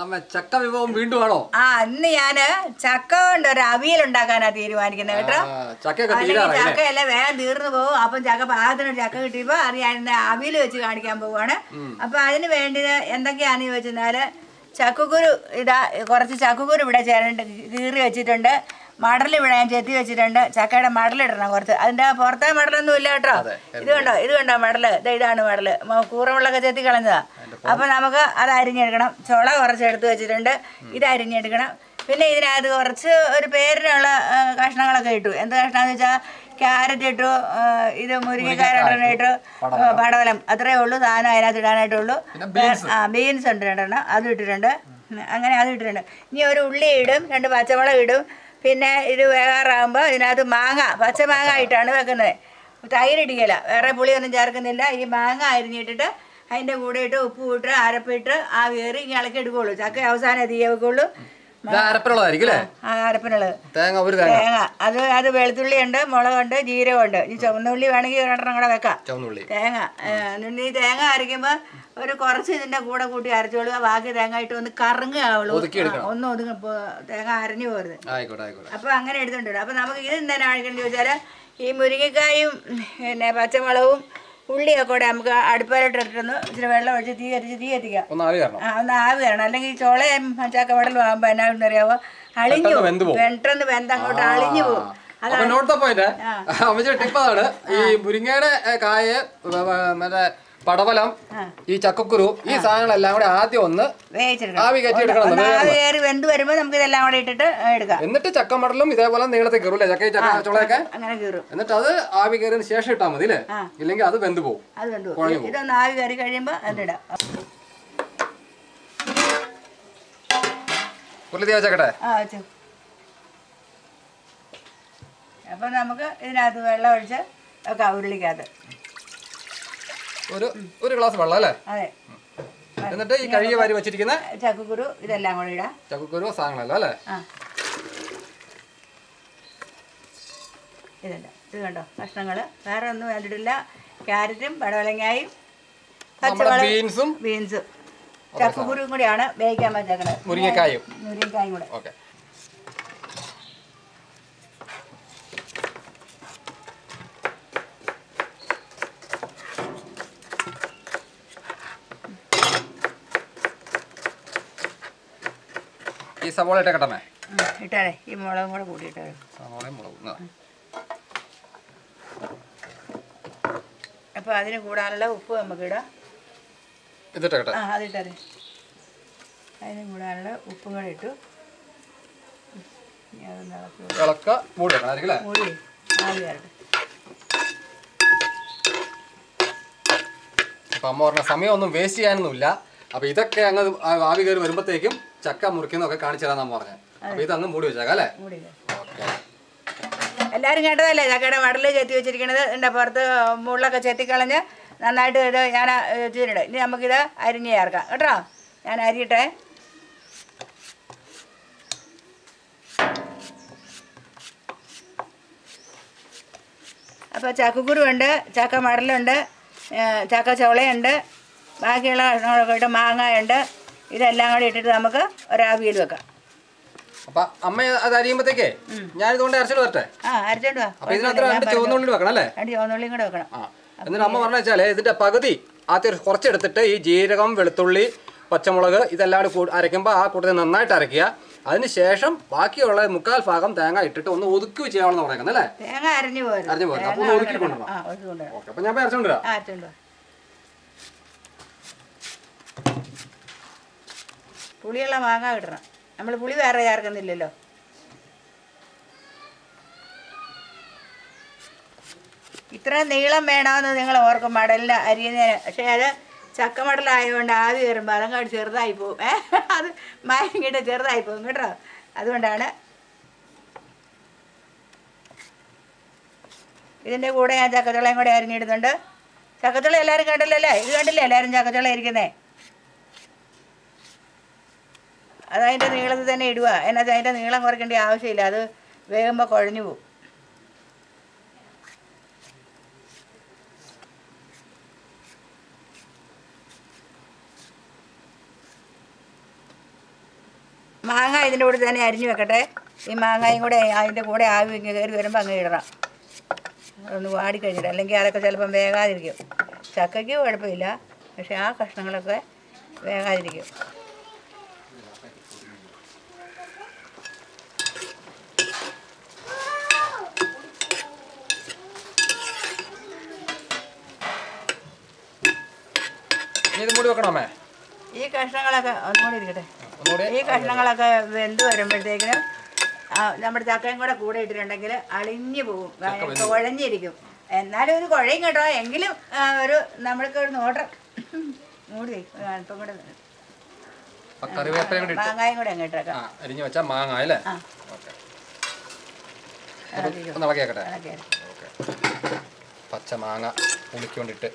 അമ്മ ചക്ക വിഭവം വീണ്ടും ആണോ ആ ഇന്ന് ഞാന് ചക്ക കൊണ്ട് ഒരു അവിയൽ ഉണ്ടാക്കാനാ തീരുമാനിക്കുന്നത് കേട്ടോ ആ, ചക്കയൊക്കെ അല്ലെങ്കിൽ തീരാറായി അല്ലേ? ചക്ക എല്ലാം വേഗം തീർന്നു പോകും അപ്പം ചക്ക പാകത്തിന് ഒരു ചക്ക കിട്ടിയപ്പോ അത് ഞാൻ ഇന്ന് അവിയൽ വെച്ച് കാണിക്കാൻ പോവാണ് അപ്പൊ അതിന് വേണ്ടത് എന്തൊക്കെയാന്ന് ചോദിച്ചാല് ചക്കക്കുരു ഇതാ കുറച്ച് ചക്കക്കുരു ഇവിടെ ചേരണ്ട് കീറി വെച്ചിട്ടുണ്ട് മടൽ ഇവിടെ ഞാൻ ചെത്തി വെച്ചിട്ടുണ്ട് ചക്കയുടെ മടലിടണം കുറച്ച് അതിന്റെ പുറത്തെ മടലൊന്നും ഇല്ല കേട്ടോ ഇത് കണ്ടോ ഇത് കണ്ടോ മടല് ദേ ഇതാണ് മടല് മ- കൂറമുള്ളൊക്കെ ചെത്തി കളഞ്ഞതാ അപ്പൊ നമുക്ക് അത് അരിഞ്ഞെടുക്കണം ചുള കുറച്ച് എടുത്ത് വെച്ചിട്ടുണ്ട് ഇത് അരിഞ്ഞെടുക്കണം പിന്നെ ഇതിനകത്ത് കുറച്ച് ഒരു പേരിനുള്ള ആ, കഷ്ണങ്ങളൊക്കെ ഇട്ടു എന്ത് കഷ്ണമെന്ന് വെച്ചാൽ ക്യാരറ്റ് ഇട്ടു ആ, ഇത് മുരിങ്ങക്കാരണ്ടെണ്ണം ഇട്ടു ആ, പടവലം അത്രേ ഉള്ളൂ സാധനം അതിനകത്ത് ഇടാനായിട്ടുള്ളൂ പിന്നെ beans. ആ ബീൻസ് ഉണ്ട് രണ്ടെണ്ണം അത് ഇട്ടിട്ടുണ്ട് ഉം, അങ്ങനെ അത് ഇട്ടിട്ടുണ്ട് ഇനി ഒരു ഉള്ളി ഇടും രണ്ട് പച്ചമുളക് ഇടും പിന്നെ ഇത് വേകാറാകുമ്പോൾ ഇതിനകത്ത് മാങ്ങ പച്ചമാങ്ങ ഇട്ടാണ് വെക്കുന്നത് തൈര് ഇടിക്കല വേറെ പുളിയൊന്നും ചേർക്കുന്നില്ല ഈ മാങ്ങ അരിഞ്ഞിട്ടിട്ട് അതിൻ്റെ കൂടെ ഇട്ട് ഉപ്പ് ഇട്ട് അരപ്പിട്ട് ആ വേറി ഇളക്കി എടുക്കുള്ളൂ ചക്ക അവസാനം തീയ വെക്കുള്ളൂ ഇത് അരപ്പുള്ളതായിരിക്കും അല്ലേ ആ അരപ്പിനുള്ളത് തേങ്ങ ഒരു തേങ്ങ തേങ്ങ അത് അത് വെളുത്തുള്ളി ഉണ്ട് മുളകുണ്ട് ജീരകമുണ്ട് ഈ ചുവന്നുള്ളി വേണമെങ്കിൽ ഒരെണ്ണം കൂടെ വെക്കാം ചുവന്നുള്ളി തേങ്ങ ഏ, എന്നിട്ട് ഈ തേങ്ങ അരയ്ക്കുമ്പോൾ ഒരു കുറച്ച് ഇതിൻ്റെ കൂടെ കൂട്ടി അരച്ചോളുക ബാക്കി തേങ്ങ ഇട്ട് ഒന്ന് കറങ്ങുകയുള്ളൂ ഒതുക്കിയെടുക്കണം. ഒന്ന് ഒതുങ്ങി പോ- തേങ്ങ അരഞ്ഞു പോരുത് ആയിക്കോട്ടെ ആയിക്കോട്ടെ അപ്പോൾ അങ്ങനെ എടുത്തിട്ടുണ്ട് അപ്പോൾ നമുക്ക് ഇത് എന്താണ് കാണിക്കണമെന്ന് ചോദിച്ചാൽ ഈ മുരിങ്ങക്കായും പിന്നെ പച്ചമുളകും ഉള്ളിയൊക്കെ കൂടെ നമുക്ക് അടുപ്പിലോട്ട് ഇട്ടിട്ടൊന്ന് ഇച്ചിരി വെള്ളം ഒഴിച്ച് തീ കത്തിച്ച് തീ കത്തിക്കാം ഒന്ന് ആവി കയറണം ആ ഒന്ന് ആവി വരണം അല്ലെങ്കിൽ ഈ ചോളയും ചക്കവടലും ആകുമ്പോൾ എന്നാ അറിയാവോ അളിഞ്ഞു പെട്ടെന്ന് വെന്ത് പോകും പോകും. പെട്ടെന്ന് വെന്ത് അങ്ങോട്ട് അളിഞ്ഞു പോകും അപ്പൊ നോട്ട് പോയിന്റ് അമ്മച്ചി ടിപ്പ് അതാണ് ഈ മുരിങ്ങയുടെ ഏ, കായ വ- വ- മറ്റേ പടവലം ഈ ചക്കക്കുരു ഈ സാധനങ്ങളെല്ലാം കൂടെ ആദ്യം ഒന്ന് വേവിച്ചെടുക്കണം ആവി കയറ്റി എടുക്കണം ഒന്ന് വേഗം. ആവി കയറി വെന്ത് വരുമ്പോൾ നമുക്ക് ഇതെല്ലാം കൂടെ ഇട്ടിട്ട് എടുക്കാം എന്നിട്ട് ചക്കമടലും ഇതേപോലെ നീളത്തിൽ കയറൂല്ലേ ചക്ക ഈ ചക്ക ചുളയൊക്കെ അങ്ങനെ കീറും എന്നിട്ട് അത് ആവി കയറിയതിന് ശേഷം ഇട്ടാൽ മതി അല്ലേ ഇല്ലെങ്കിൽ അത് വെന്ത് പോകും അത് കണ്ടു കുഴഞ്ഞു പോകും. ഇതൊന്ന് ആവി കയറി കഴിയുമ്പോൾ അതിടാം ഉരുളി തീ വെച്ചേക്കട്ടെ ആ വെച്ചു അപ്പം നമുക്ക് ഇതിനകത്ത് വെള്ളം ഒഴിച്ച് വെക്കാം ഉരുളിക്കകത്ത് ഒരു ഒരു ഗ്ലാസ് വെള്ളം അല്ലേ അതെ എന്നിട്ട് ഈ കഴുകി വാരി വെച്ചിരിക്കുന്ന ചക്കക്കുരു ഇതെല്ലാം കൂടെ ഇടാം ചക്കക്കുരു സാധനങ്ങളല്ലോ അല്ലേ ആ ഇതല്ല ഇത് കണ്ടോ കഷ്ണങ്ങൾ വേറെ ഒന്നും വേണ്ടിയിട്ടില്ല ക്യാരറ്റും പടവലങ്ങായും നമ്മുടെ പച്ചമുളക് ബീൻസും ബീൻസും ചക്കക്കുരുവും കൂടിയാണ് വേവിക്കാൻ പറ്റേക്കണത് മുരിങ്ങക്കായും മുരിങ്ങക്കായും കൂടെ ഓക്കെ ഈ സവോള ഇട്ടേക്കട്ടമേ ഉം, ഇട്ടാലേ ഈ മുളകും കൂടെ കൂട്ടിയിട്ടേ സവോളയും മുളകും ആ. അപ്പോൾ അതിന് കൂടാനുള്ള ഉപ്പ് നമുക്ക് ഇടാം ഇതിട്ടേക്കട്ടെ ആ അതിട്ടേ അതിന് കൂടാനുള്ള ഉപ്പും കൂടെ ഇട്ടു ഉം, ഇനി അതൊന്ന് ഇളക്കി വെക്കാം. ഇളക്ക മൂടി വെക്കണം ആയിരിക്കും അല്ലേ മൂടി ആവി വരട്ടെ അപ്പൊ അമ്മ പറഞ്ഞ സമയമൊന്നും വേസ്റ്റ് ചെയ്യാനൊന്നുമില്ല അപ്പൊ ഇതൊക്കെ അങ്ങ് ആ- ആവി കയറി വരുമ്പോഴത്തേക്കും ചക്ക മുറിക്കുന്നതൊക്കെ കാണിച്ചു തരാൻ അമ്മ പറഞ്ഞത് അപ്പൊ ഇത് അങ്ങ് മൂടി വെച്ചേക്കാം അല്ലേ മൂടി ഇട്. ഓക്കെ എല്ലാവരും കേട്ടതല്ലേ ചക്കയുടെ മടല് ചെത്തി വെച്ചിരിക്കണത് എൻ്റെ പുറത്ത് മുള്ളൊക്കെ ചെത്തിക്കളഞ്ഞ് നന്നായിട്ട് ഇത് ഞാൻ വെച്ചിട്ടുണ്ട് ഇനി നമുക്കിത് അരിഞ്ഞ് ചേർക്കാം കേട്ടോ ഞാൻ അരിയട്ടെ അപ്പോൾ ചക്കക്കുരു ഉണ്ട് ചക്ക മടലുണ്ട് ഏ, ചക്ക ചുളയുണ്ട് ബാക്കിയുള്ള കഷ്ണങ്ങളൊക്കെ ഇട്ട് മാങ്ങയുണ്ട് ഇതെല്ലാം കൂടി ഇട്ടിട്ട് നമുക്ക് ഒരാവിയിൽ വെക്കാം അപ്പൊ അമ്മ അത് അരിയുമ്പോഴത്തേക്കേ ഞാൻ ഇതുകൊണ്ട് അരച്ചിട്ട് വരട്ടെ ആ അരച്ചോണ്ട് വാ അപ്പൊ ഇതിനകത്ത് രണ്ട് ചുവന്നുള്ളി വെക്കണം അല്ലേ രണ്ട് ചുവന്നുള്ളിയും കൂടെ വെക്കണം ആ എന്നിട്ട് അമ്മ പറഞ്ഞ വെച്ചാല് ഇതിന്റെ പകുതി ആദ്യം ഒരു കുറച്ചെടുത്തിട്ട് ഈ ജീരകം വെളുത്തുള്ളി പച്ചമുളക് ഇതെല്ലാം കൂടി കൂ- അരയ്ക്കുമ്പോൾ ആ കൂട്ടത്തിൽ നന്നായിട്ട് അരയ്ക്കുക അതിന് ശേഷം ബാക്കിയുള്ള മുക്കാൽ ഭാഗം തേങ്ങ ഇട്ടിട്ട് ഒന്ന് ഒതുക്കി ചെയ്യാമെന്ന് പറയുന്നത് അല്ലേ തേങ്ങ അരിഞ്ഞു പോരും അരിഞ്ഞു പോരും. അപ്പൊ ഒന്ന് ഒതുക്കി കൊണ്ടുവരണം. ആ ഒതുക്കി കൊണ്ടുവരണം ഓക്കെ അപ്പൊ ഞാൻ പോയി അരച്ചോണ്ട് വരാം ആ അരച്ചോണ്ട് വാ. പുളിയുള്ള മാങ്ങ കിട്ടണം നമ്മൾ പുളി വേറെ ചേർക്കുന്നില്ലല്ലോ ഇത്ര നീളം വേണമെന്ന് നിങ്ങൾ ഓർക്കും മടലിന് അരിയുന്നതിന് പക്ഷേ അത് ചക്കമടലായതുകൊണ്ട് ആവി കയറുമ്പോൾ അതങ്ങോട്ട് ചെറുതായി പോകും ഏ അത് മായങ്ങിട്ട് ചെറുതായി പോകും കേട്ടോ അതുകൊണ്ടാണ് ഇതിൻ്റെ കൂടെ ഞാൻ ചക്കച്ചുളയും കൂടെ അരിഞ്ഞിടുന്നുണ്ട് ചക്കച്ചുള എല്ലാവരും കണ്ടില്ലല്ലേ ഇത് കണ്ടില്ലേ എല്ലാവരും ചക്കച്ചുള ഇരിക്കുന്നേ അതതിൻ്റെ നീളത്തിൽ തന്നെ ഇടുക എന്നാൽ അതിൻ്റെ നീളം കുറയ്ക്കേണ്ട ആവശ്യമില്ല അത് വേകുമ്പോൾ കുഴഞ്ഞു പോകും മാങ്ങ ഇതിൻ്റെ കൂടെ തന്നെ അരിഞ്ഞു വെക്കട്ടെ ഈ മാങ്ങയും കൂടെ അതിൻ്റെ കൂടെ ആവി കയറി വരുമ്പോൾ അങ്ങ് ഇടണം ഒന്ന് വാടിക്കഴിഞ്ഞിട്ട് അല്ലെങ്കിൽ അതൊക്കെ ചിലപ്പം വേകാതിരിക്കും ചക്കയ്ക്ക് കുഴപ്പമില്ല പക്ഷേ ആ കഷ്ണങ്ങളൊക്കെ വേകാതിരിക്കും ഇനി ഇത് മൂടി വെക്കണമേ ഈ കഷ്ണങ്ങളൊക്കെ ഒന്നുകൂടി ഇരിക്കട്ടെ ഒന്നുകൂടി ഈ കഷ്ണങ്ങളൊക്കെ വെന്ത് വരുമ്പോഴത്തേക്കിനും ആ, നമ്മുടെ ചക്കയും കൂടെ കൂടെ ഇട്ടിട്ടുണ്ടെങ്കിൽ അളിഞ്ഞു പോകും കുഴഞ്ഞിരിക്കും എന്നാലും ഒരു കുഴയും കേട്ടോ എങ്കിലും ആ, ഒരു നമ്മൾക്ക് ഒരു നോട്ടം മൂടി വെയ്. ഒരു അല്പം കൂടെ ആ കറിവേപ്പിലയും കൂടി ഇട്ട് മാങ്ങായും കൂടെ അങ്ങോട്ടേക്കാം ആ അരിഞ്ഞ് വെച്ചാൽ മാങ്ങ അല്ലേ ആ ഓക്കെ ഇളക്കിക്കോ. ഒന്ന് ഇളക്കിയേക്കട്ടെ ഇളക്കിയാൽ ഓക്കെ പച്ച മാങ്ങ ഉണിക്കൊണ്ടിട്ട്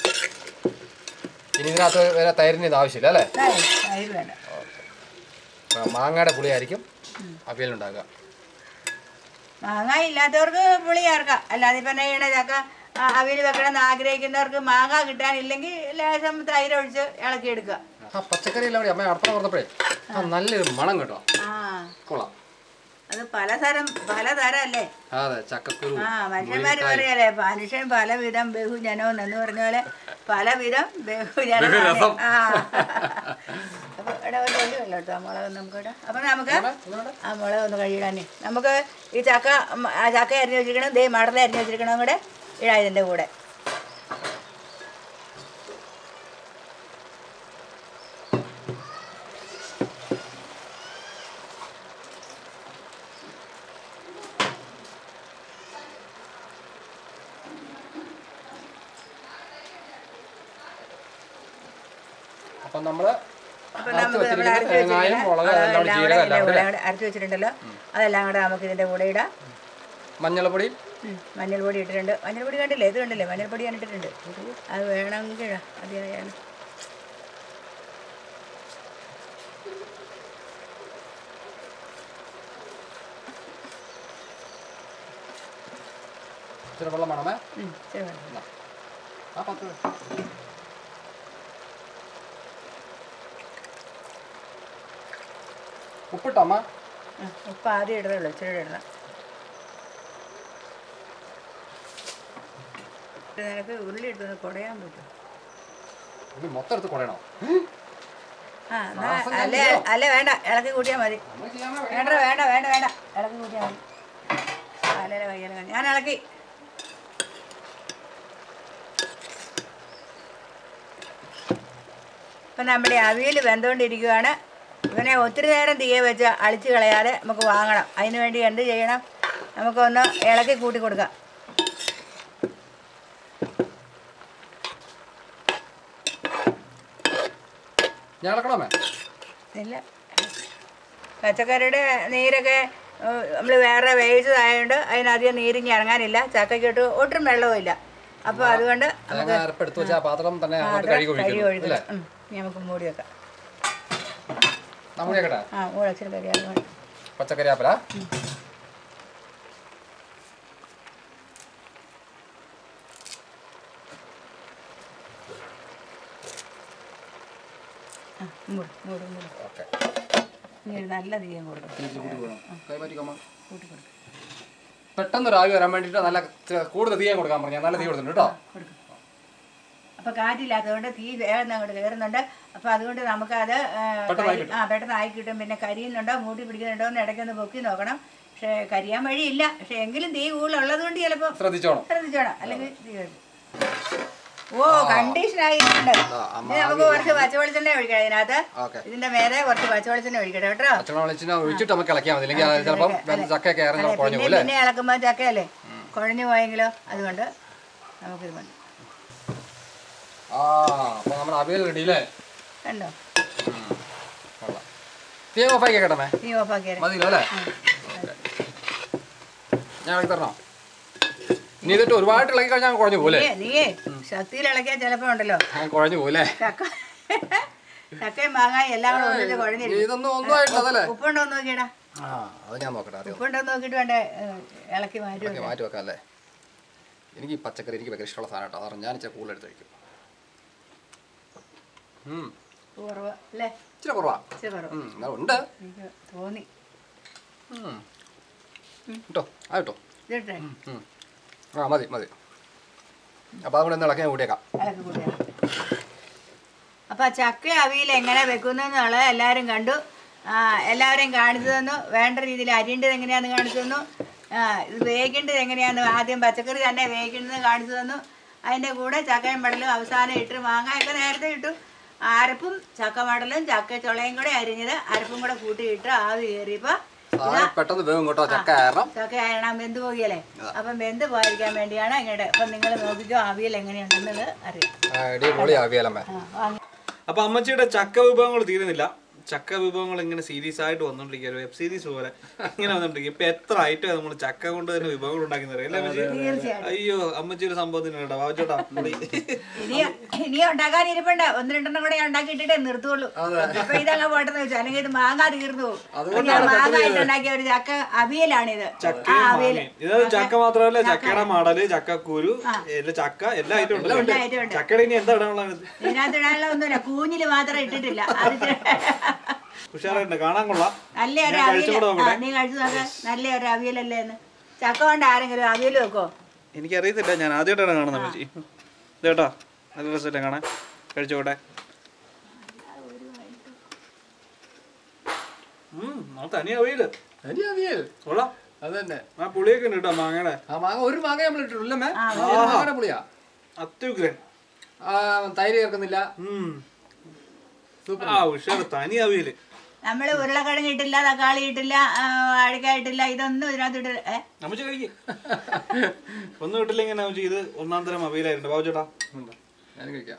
ഇനി ഇതിനകത്ത് വേറെ തൈരിന് ഇത് ആവശ്യമില്ല അല്ലേ തൈര് തൈര് വേണ്ട ആ, മാങ്ങയുടെ പുളിയായിരിക്കും അവിയലുണ്ടാക്കുക മാങ്ങ ഇല്ലാത്തവർക്ക് പുളി ചേർക്കാം അല്ലാതെ ഇപ്പം എന്നാ ചെയ്യണ ചക്ക അവിയൽ വെക്കണം എന്ന് ആഗ്രഹിക്കുന്നവർക്ക് മാങ്ങ കിട്ടാനില്ലെങ്കിൽ ലേശം തൈര് ഒഴിച്ച് ഇളക്കിയെടുക്കുക ആ പച്ചക്കറി എല്ലാം കൂടി അമ്മ അടുത്ത പറഞ്ഞപ്പോഴേ ആ നല്ലൊരു മണം കേട്ടോ ആ കൊള്ളാം അത് പലതരം പലതരം അല്ലേ അതെ ചക്കക്കുരു ആ മനുഷ്യന്മാര് പറയല്ലേ മനുഷ്യൻ പലവിധം ബഹുജനവും എന്ന് പറഞ്ഞ പോലെ പലവിധം ബഹുജനം ബഹുരസം. ആ അപ്പൊ ഇവിടെ ഒരു വലിയ വെള്ളം എടുത്തോ മുളക് നമുക്ക് ഇടാം അപ്പൊ നമുക്ക് ആ മുളക് ഒന്ന് കഴുകിടാനേ നമുക്ക് ഈ ചക്ക ഉം, ആ ചക്ക അരിഞ്ഞ് വെച്ചിരിക്കണം ദേ മടല അരിഞ്ഞ് വെച്ചിരിക്കണം കൂടെ ഇടാം ഇതിൻ്റെ കൂടെ അപ്പം നമ്മള് അപ്പൊ അരച്ച് നമുക്ക് നമ്മൾ വെച്ചിരിക്കുന്ന അരച്ച് തേങ്ങായും വെച്ചിരിക്കുന്ന മുളക് എല്ലാം കൂടി അതെല്ലാം കൂടെ ജീരകം ഇതിൻ്റെ എല്ലാം കൂടെ കൂടി അങ്ങട് അരച്ച് വെച്ചിട്ടുണ്ടല്ലോ അതെല്ലാം കൂടെ നമുക്ക് ഇതിൻ്റെ കൂടെ ഇടാം മഞ്ഞൾപ്പൊടി ഉം, മഞ്ഞൾപ്പൊടി ഇട്ടിട്ടുണ്ട് മഞ്ഞൾപ്പൊടി കണ്ടില്ലേ ഇത് കണ്ടില്ലേ മഞ്ഞൾപ്പൊടി ഞാൻ ഇട്ടിട്ടുണ്ട് അത് വേണമെങ്കിൽ ഇടാം അത് ഞാൻ ഇച്ചിരി വെള്ളം വേണമേ ഉം, ഇച്ചിരി വേണം. എന്നാ. ആ പത്ത് ഉപ്പിട്ടമ്മ ആ, ഉപ്പ് ആദ്യം ഇടതുള്ളൂ ഇച്ചിരി ഇടണം ഇത് നിനക്ക് ഉള്ളി ഇട്ടൊന്ന് കുടയാൻ പറ്റും ഇത് മൊത്തം എടുത്ത് കുടയണോ ആ എന്നാ അല്ലേ അല്ലേ വേണ്ട ഇളക്കി കൂട്ടിയാൽ മതി നമ്മൾ ചെയ്യാമോ വേണ്ട വേണ്ട വേണ്ട വേണ്ട ഇളക്കി കൂട്ടിയാൽ മതി അല്ലേ കയ്യാലും ഞാൻ ഇളക്കി ഇപ്പം നമ്മുടെ അവിയൽ വെന്തുകൊണ്ടിരിക്കുകയാണ് ഇവനെ ഒത്തിരി നേരം തീയെ വെച്ച് അളിച്ച് കളയാതെ നമുക്ക് വാങ്ങണം അതിന് വേണ്ടി എന്ത് ചെയ്യണം നമുക്കൊന്ന് ഇളക്കി കൂട്ടി കൊടുക്കാം ഞാൻ ഇളക്കണമേ ഇല്ല പച്ചക്കറിയുടെ നീരൊക്കെ നമ്മൾ വേറെ വേവിച്ചതായതുകൊണ്ട് അതിനധികം നീരിഞ്ഞ് ഇറങ്ങാനില്ല ചക്കയ്ക്കിട്ട് ഒട്ടും വെള്ളവും ഇല്ല അപ്പോൾ അതുകൊണ്ട് തേങ്ങ അരപ്പെടുത്ത് വെച്ചാൽ ആ പാത്രം തന്നെ അങ്ങോട്ട് അത് കഴുകി കഴുകി ഒഴിക്കുന്നു അല്ലേ ഒഴിക്കണം ഉം. ഇനി നമുക്ക് മൂടി വെക്കാം നമ്മൾ കേട്ടെ ആ മൂളച്ചിരി കറിയാതെ വേണം പച്ചക്കറി ആപ്പല ആ മൂട് മൂട് മൂട് ഓക്കെ ഇനി ഒരു നല്ല തീയം കൊടുക്കണം തിരിച്ച് കൂട്ടി കൊടുക്കണം കൈമാറ്റിക്കമ്മ കൂട്ടി കൊടുക്കണം പെട്ടെന്ന് ഒരു ആവി വരാൻ വേണ്ടിയിട്ട് നല്ല ഇച്ചിരി കൂടുതൽ തീയാൻ കൊടുക്കാൻ പറഞ്ഞാൽ നല്ല തീ കൊടുത്തിട്ടുണ്ട് കേട്ടോ കൊടുക്കും അപ്പോൾ കാറ്റില്ലാത്തതുകൊണ്ട് തീ വേഗം അങ്ങോട്ട് കയറുന്നുണ്ട് അപ്പോൾ അതുകൊണ്ട് നമുക്കത് ആ, പെട്ടെന്ന് ആയി കരി- ആ പെട്ടെന്ന് ആയി കിട്ടും പിന്നെ കരിയുന്നുണ്ടോ മൂട്ടി പിടിക്കുന്നുണ്ടോ എന്ന് ഇടയ്ക്കൊന്ന് പൊക്കി നോക്കണം പക്ഷേ കരിയാൻ വഴിയില്ല പക്ഷേ എങ്കിലും തീ കൂടുതലുള്ളത് കൊണ്ട് ചിലപ്പോൾ ശ്രദ്ധിച്ചോണം ശ്രദ്ധിച്ചോണം അല്ലെങ്കിൽ തീ കയറും ഓ കണ്ടീഷൻ ആയിട്ടുണ്ട് ആ, അമ്മ ഇനി നമുക്ക് കുറച്ച് പച്ചവെളിച്ചെണ്ണ ഒഴിക്കണം ഇതിനകത്ത് ഓക്കെ ഇതിന്റെ മേലെ കുറച്ച് പച്ചവെളിച്ചെണ്ണ ഒഴിക്കട്ടെ കേട്ടോ പച്ചവെള്ളം വെച്ചിട്ട് ഒഴിച്ചിട്ട് നമുക്ക് ഇളക്കിയാൽ മതി ഇല്ലെങ്കിൽ അത് ചിലപ്പം വെന്ത ചക്കയൊക്കെ ഇറങ്ങി അതെ, കുഴഞ്ഞു പിന്നെ പോലെ പിന്നെ ഇളക്കുമ്പോൾ ചക്കയല്ലേ കുഴഞ്ഞു പോയെങ്കിലോ അതുകൊണ്ട് നമുക്കിത് മതി ആ അപ്പോൾ നമ്മുടെ അവിയൽ റെഡി അല്ലേ കണ്ടോ കൊള്ളാം തീ ഓഫാക്കി കേട്ടമേ തീ ഓഫാക്കിയാൽ മതിയല്ലോ അല്ലേ ഓക്കെ ഞാൻ ഇളക്കി തരണോ ഇനി ഇതിട്ട് ഒരുപാട് ഇളക്കി കഴിഞ്ഞാൽ കുഴഞ്ഞു പോലെ നീയേ നീയേ ശക്തിയിൽ ഇളക്കിയാൽ ചിലപ്പോൾ ഉണ്ടല്ലോ ഞാൻ കുഴഞ്ഞു പോലെ ചക്ക ചക്കയും മാങ്ങായും എല്ലാം കൂടെ ഒന്നിച്ച് കുഴഞ്ഞിരിക്കും ഇതൊന്നും ഒന്നും ആയിട്ടതല്ലേ ഉപ്പുണ്ടോ എന്ന് നോക്കിയടാ ആ അത് ഞാൻ നോക്കട്ടെ ആദ്യം ഉപ്പുണ്ടോ എന്ന് നോക്കിയിട്ട് വേണ്ടേ ഏ, ഇളക്കി മാറ്റി ഇളക്കി മാറ്റി വെക്കാം അല്ലേ എനിക്ക് ഈ പച്ചക്കറി എനിക്ക് ഭയങ്കര ഇഷ്ടമുള്ള സാധനം കേട്ടോ അതാണ് ഞാൻ ഇച്ചിരി കൂടുതൽ എടുത്ത് കഴിക്കും ഉം. കുറവ് അല്ലേ ഇച്ചിരി കുറവാ ഇച്ചിരി കുറവ് ഉം, എന്നാലും ഉണ്ട് എനിക്ക് തോന്നി ഉം. കേട്ടോ ആ കേട്ടോ ഇതിട്ടെ ഉം. ആ മതി മതി അപ്പോൾ അതുകൊണ്ട് ഒന്ന് ഇളക്കി ഞാൻ കൂട്ടിയേക്കാം ഇളക്കി കൂട്ടുക അപ്പോൾ ചക്ക അവിയൽ എങ്ങനെ വെക്കുന്നു എന്നുള്ളത് എല്ലാവരും കണ്ടു ആ, എല്ലാവരെയും കാണിച്ചു തന്നു വേണ്ട രീതിയിൽ അരിയേണ്ടത് എങ്ങനെയാണെന്ന് കാണിച്ചു തന്നു ആ, ഇത് വേവിക്കേണ്ടത് എങ്ങനെയാണെന്ന് ആദ്യം പച്ചക്കറി തന്നെ വേവിക്കേണ്ടത് കാണിച്ചു തന്നു അതിൻ്റെ കൂടെ ചക്കയും മടലും അവസാനം ഇട്ട് മാങ്ങയൊക്കെ നേരത്തെ ഇട്ടു അരപ്പും ചക്ക മടലും ചക്ക ചുളയും കൂടെ അരിഞ്ഞത് അരപ്പും കൂടെ കൂട്ടിയിട്ട് ആവി കയറിയപ്പോൾ സാധനം പെട്ടെന്ന് വേവും കേട്ടോ ചക്ക കാരണം ചക്ക ആയണം വെന്ത് പോകിയല്ലേ അപ്പം വെന്ത് പോയിരിക്കാൻ വേണ്ടിയാണ് ഇങ്ങോട്ട് അപ്പം നിങ്ങൾ നോക്കിക്കോ അവിയൽ എങ്ങനെയുണ്ടെന്നത് അറിയാം അടിപൊളി ആവിയാലമ്മേ ആ വാങ്ങി അപ്പൊ അമ്മച്ചിയുടെ ചക്ക വിഭവങ്ങൾ തീരുന്നില്ല ചക്ക വിഭവങ്ങൾ ഇങ്ങനെ സീരീസ് ആയിട്ട് വന്നോണ്ടിരിക്കുക ഒരു വെബ് സീരീസ് പോലെ ഇങ്ങനെ വന്നോണ്ടിരിക്കും ഇപ്പൊ എത്ര ഐറ്റം നമ്മൾ ചക്ക കൊണ്ട് തന്നെ വിഭവങ്ങൾ ഉണ്ടാക്കുന്നത് അല്ലേ അമ്മച്ചി തീർച്ചയായിട്ടും അയ്യോ അമ്മച്ചി ഒരു സംഭവം തന്നെ കേട്ടോ വാവച്ചോട്ടാ പൊളി. ഇനി ഇനി ഉണ്ടാക്കാൻ ഇരിപ്പുണ്ട് ഒന്ന് രണ്ടെണ്ണം കൂടെ ഉണ്ടാക്കിയിട്ടേ നിർത്തുള്ളൂ അപ്പൊ ഇതങ്ങ് പോട്ടെന്ന് വെച്ചു അല്ലെങ്കിൽ ഇത് മാങ്ങ തീർന്നു പോകും ഞാൻ മാങ്ങ ആയിട്ടുണ്ടാക്കിയ ഒരു ചക്ക അവിയലാണിത് ആ ചക്കയും അവിയൽ മാങ്ങയും ഇത് ചക്ക മാത്രമല്ല ചക്കയുടെ മടല് ചക്കക്കുരു എല്ലാ ചക്ക എല്ലാ ഐറ്റം ഉണ്ട് എല്ലാ item ഉണ്ട്. ചക്കയുടെ ഇനി എന്താ ഇടാനുള്ളത് ഇതിനകത്ത് ഇടാനുള്ള ഒന്നുമില്ല കൂഞ്ഞില് മാത്രം ഇട്ടിട്ടില്ല അത് ചെ- ഉഷാറായിട്ടുണ്ട് കാണാൻ കൊള്ളാം നല്ല ഒരു ഞാൻ അവിയൽ കഴിച്ചുകൂടെ നോക്കട്ടെ? നീ കഴിച്ചു നോക്ക നല്ല ഒരു അവിയലല്ലേ എന്ന് ചക്ക കൊണ്ട് ആരെങ്കിലും അവിയൽ വെക്കോ എനിക്കറിയത്തില്ല ഞാൻ ആദ്യമായിട്ടാണ് കാണുന്നത് അമ്മച്ചി ഇത് കേട്ടോ നല്ല രസമല്ലേ കാണാൻ കഴിച്ചോട്ടെ ഉം, ആ തനി അവയില് ഇനി അവിയൽ കൊള്ളാം അത് തന്നെ ആ പുളിയൊക്കെ ഉണ്ട് കേട്ടോ മാങ്ങയുടെ ആ മാങ്ങ ഒരു മാങ്ങ നമ്മൾ ഇട്ടിട്ടുള്ളൂ അല്ലേ മാങ്ങയുടെ പുളിയാ അത്യുഗ്രൻ ആ, തൈര് ചേർക്കുന്നില്ല ഉം. ആ ഉഷാറ് തനി അവിയല് നമ്മൾ ഉരുളക്കിഴങ്ങ് ഇട്ടില്ല തക്കാളി ഇട്ടില്ല ആ, വാഴക്ക ഇട്ടില്ല ഇതൊന്നും ഇതിനകത്ത് ഇട്ട് ഏ അമ്മച്ചി കഴിക്കും ഒന്നും കിട്ടില്ലെങ്കിൽ അമ്മച്ചി ഇത് ഒന്നാം തരം അവിയലായിരുന്നു ബാബുചേട്ടാ ഉണ്ട്. ഞാനും കഴിക്കാം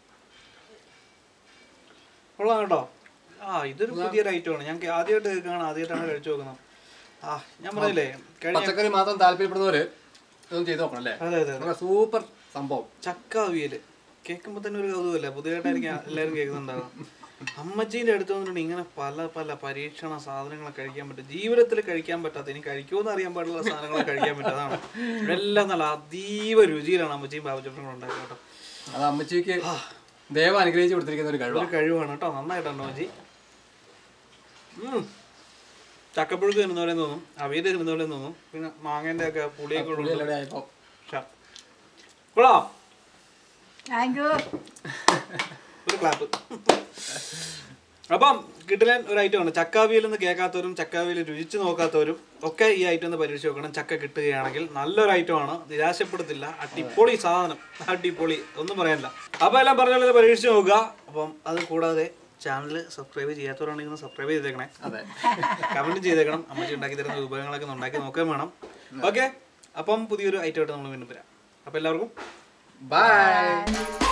കൊള്ളാം കേട്ടോ ആ ഇതൊരു പുതിയൊരു ഐറ്റമാണ് ഞങ്ങൾക്ക് ആദ്യമായിട്ട് കേൾക്കുകയാണ് ആദ്യമായിട്ടാണ് കഴിച്ചു നോക്കുന്നത് ആ ഞാൻ പറഞ്ഞില്ലേ കഴിഞ്ഞ പച്ചക്കറി മാത്രം താല്പര്യപ്പെടുന്നവര് ഇതൊന്നും ചെയ്ത് നോക്കണം അല്ലേ അതെ അതെ നമ്മുടെ സൂപ്പർ സംഭവം ചക്ക അവിയല് കേൾക്കുമ്പോൾ തന്നെ ഒരു കൗതുകമല്ലേ പുതിയതായിട്ടായിരിക്കും എല്ലാവരും കേൾക്കുന്നുണ്ടാവുക അമ്മച്ചീൻ്റെ അടുത്ത് വന്നിട്ടുണ്ട് ഇങ്ങനെ പല പല പരീക്ഷണ സാധനങ്ങളൊക്കെ കഴിക്കാൻ പറ്റും ജീവിതത്തിൽ കഴിക്കാൻ പറ്റാത്ത ഇനി കഴിക്കുമെന്ന് അറിയാൻ പാടുള്ള സാധനങ്ങളൊക്കെ കഴിക്കാൻ പറ്റും അതാണ് ഇതെല്ലാം നല്ല അതീവ രുചിയിലാണ് അമ്മച്ചിയും ബാബുചേട്ടനും ഉണ്ടാക്കുക കേട്ടോ അത് അമ്മച്ചിക്ക് ദൈവം അനുഗ്രഹിച്ചു കൊടുത്തിരിക്കുന്ന ഒരു കഴിവാണ് ഒരു കഴിവാണ് കേട്ടോ നന്നായിട്ടുണ്ട് അമ്മച്ചി ഉം. ചക്കപ്പുഴുക്ക് തിന്നുന്ന പോലെ തോന്നും അവിയൽ തിന്നുന്ന പോലെ തോന്നും പിന്നെ മാങ്ങേൻ്റെ ഒക്കെ പുളിയൊക്കെ ഉള്ളത് പുള്ളിയെല്ലാം ആയപ്പോ കൊള്ളാം താങ്ക് യു ഒരു ക്ലാപ്പ് അപ്പം കിട്ടിലൻ ഒരു ഐറ്റം ആണ് ചക്കാവിയൽ എന്ന് കേൾക്കാത്തവരും ചക്കാവിയൽ രുചിച്ച് നോക്കാത്തവരും ഒക്കെ ഈ ഐറ്റം ഒന്ന് പരീക്ഷിച്ച് നോക്കണം ചക്ക കിട്ടുകയാണെങ്കിൽ നല്ലൊരു ഐറ്റം ആണ് നിരാശപ്പെടുത്തില്ല അടിപൊളി സാധനം അടിപൊളി ഒന്നും പറയാനില്ല അപ്പോൾ എല്ലാം പറഞ്ഞ പോലെ പരീക്ഷിച്ച് നോക്കുക അപ്പം അത് കൂടാതെ ചാനൽ സബ്സ്ക്രൈബ് ചെയ്യാത്തവരാണെങ്കിൽ സബ്സ്ക്രൈബ് ചെയ്തേക്കണേ അതെ കമന്റ് ചെയ്തേക്കണം അമ്മച്ചി ഉണ്ടാക്കി തരുന്ന വിഭവങ്ങളൊക്കെ ഒന്ന് ഉണ്ടാക്കി നോക്കുകയും വേണം ഓക്കെ അപ്പം പുതിയൊരു ഐറ്റം ആയിട്ട് നമ്മൾ വീണ്ടും വരാം അപ്പം എല്ലാവർക്കും ബൈ